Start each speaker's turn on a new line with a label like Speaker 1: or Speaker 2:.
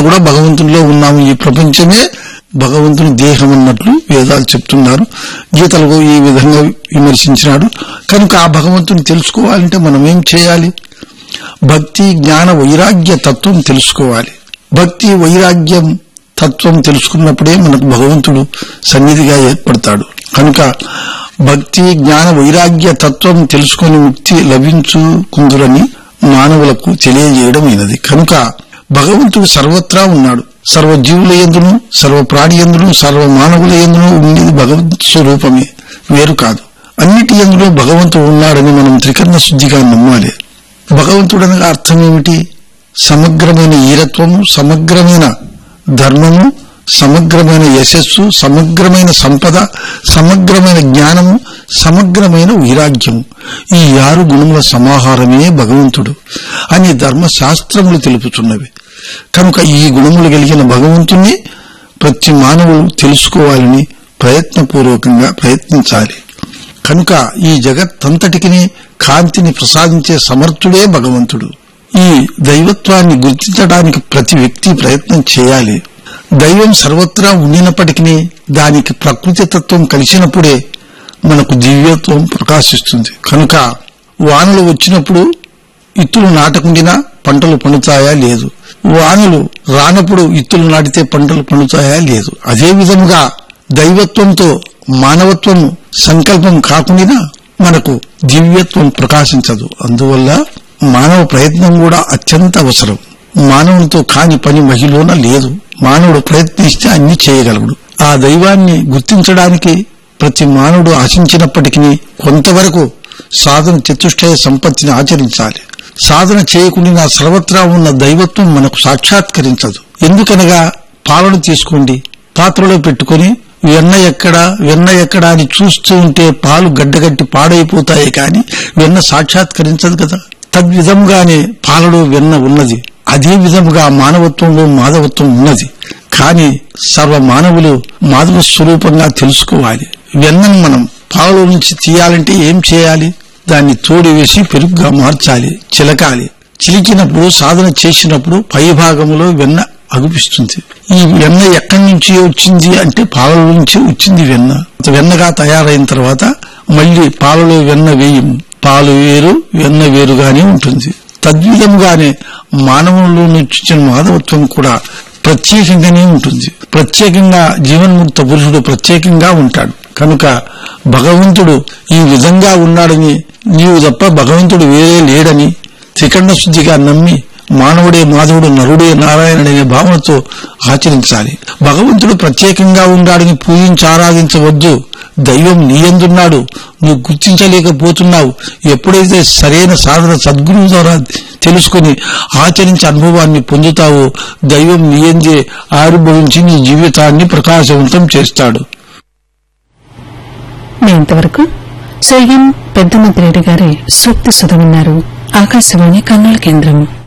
Speaker 1: కూడా భగవంతునిలో ఉన్నాము ఈ ప్రపంచమే భగవంతుని దేహం అన్నట్లు వేదాలు చెప్తున్నారు గీతలో ఈ విధంగా విమర్శించినాడు కనుక ఆ భగవంతుని తెలుసుకోవాలంటే మనం ఏం చేయాలి భక్తి జ్ఞాన వైరాగ్య తత్వం తెలుసుకోవాలి భక్తి వైరాగ్యం తత్వం తెలుసుకున్నప్పుడే మనకు భగవంతుడు సన్నిధిగా ఏర్పడతాడు కనుక భక్తి జ్ఞాన వైరాగ్య తత్వం తెలుసుకొని ముక్తి లభించుకుందురని మానవులకు తెలియజేయడమైనది కనుక భగవంతుడు సర్వత్రా ఉన్నాడు సర్వ జీవుల ఎందును సర్వ ప్రాణి ఎందును సర్వ మానవుల ఎందును ఉండేది భగవత్ స్వరూపమే వేరు కాదు అన్నిటి ఎందులో భగవంతుడు ఉన్నాడని మనం త్రికరణ శుద్ధిగా నమ్మాలి భగవంతుడు అనగా అర్థం ఏమిటి సమగ్రమైన ఈరత్వము సమగ్రమైన ధర్మము సమగ్రమైన యశస్సు సమగ్రమైన సంపద సమగ్రమైన జ్ఞానము సమగ్రమైన వైరాగ్యము ఈ ఆరు గుణముల సమాహారమే భగవంతుడు అని ధర్మశాస్త్రములు తెలుపుతున్నవి కనుక ఈ గుణములు కలిగిన భగవంతుణ్ణి ప్రతి మానవులు తెలుసుకోవాలని ప్రయత్నపూర్వకంగా ప్రయత్నించాలి కనుక ఈ జగత్తంతటికి కాంతిని ప్రసాదించే సమర్థుడే భగవంతుడు ఈ దైవత్వాన్ని గుర్తించడానికి ప్రతి వ్యక్తి ప్రయత్నం చేయాలి దైవం సర్వత్రా ఉండినప్పటికీ దానికి ప్రకృతి తత్వం కలిసినప్పుడే మనకు దివ్యత్వం ప్రకాశిస్తుంది కనుక వానలు వచ్చినప్పుడు ఇత్తులు నాటకుండినా పంటలు పండుతాయా లేదు వానలు రానప్పుడు ఇత్తులు నాటితే పంటలు పండుతాయా లేదు అదే విధముగా దైవత్వంతో మానవత్వం సంకల్పం కాకుండా మనకు దివ్యత్వం ప్రకాశించదు అందువల్ల మానవ ప్రయత్నం కూడా అత్యంత అవసరం మానవునితో కాని పని మహిళన లేదు మానవుడు ప్రయత్నిస్తే అన్ని చేయగలడు ఆ దైవాన్ని గుర్తించడానికి ప్రతి మానవుడు ఆశించినప్పటికీ కొంతవరకు సాధన చతుష్టయ సంపత్తిని ఆచరించాలి సాధన చేయకుండా సర్వత్రా ఉన్న దైవత్వం మనకు సాక్షాత్కరించదు ఎందుకనగా పాలను తీసుకోండి పాత్రలో పెట్టుకొని వెన్న ఎక్కడ వెన్న ఎక్కడ అని చూస్తూ ఉంటే పాలు గడ్డగట్టి పాడైపోతాయి కాని వెన్న సాక్షాత్కరించదు కదా తద్విధంగానే పాలలో వెన్న ఉన్నది అదే విధముగా మానవత్వంలో మాధవత్వం ఉన్నది కాని సర్వ మానవులు మాధవ స్వరూపంగా తెలుసుకోవాలి వెన్నను మనం పాలలో నుంచి తీయాలంటే ఏం చేయాలి దాన్ని తోడి వేసి పెరుగుగా మార్చాలి చిలకాలి చిలికినప్పుడు సాధన చేసినప్పుడు పై భాగంలో వెన్న అగుపిస్తుంది ఈ వెన్న ఎక్కడి నుంచి వచ్చింది అంటే పాలలో నుంచి వచ్చింది వెన్న వెన్నగా తయారైన తర్వాత మళ్ళీ పాలలో వెన్న వేయము పాలు వేరు వెన్న వేరుగానే ఉంటుంది తద్విధంగానే మానవుల్లో నుంచి మాధవత్వం కూడా ప్రత్యేకంగానే ఉంటుంది ప్రత్యేకంగా జీవన్ముక్త పురుషుడు ప్రత్యేకంగా ఉంటాడు కనుక భగవంతుడు ఈ విధంగా ఉన్నాడని నీవు తప్ప భగవంతుడు వేరే లేడని త్రికరణ శుద్ధిగా నమ్మి మానవుడే మాధవుడు నరుడే నారాయణుడనే భావనతో ఆచరించాలి భగవంతుడు ప్రత్యేకంగా ఉండాడని పూజించి ఆరాధించవద్దు దైవం నీయందున్నాడు నువ్వు గుర్తించలేకపోతున్నావు ఎప్పుడైతే సరైన సాధన సద్గురువు ద్వారా తెలుసుకుని ఆచరించి అనుభవాన్ని పొందుతావో దైవం నీయందే ఆవిర్భవించి నీ జీవితాన్ని ప్రకాశవంతం చేస్తాడు
Speaker 2: మీ ఇంతవరకు స్వర్గం పెద్దమంత్రి గారి సూక్తి సుధ విన్నారు ఆకాశవాణి కర్నూలు కేంద్రం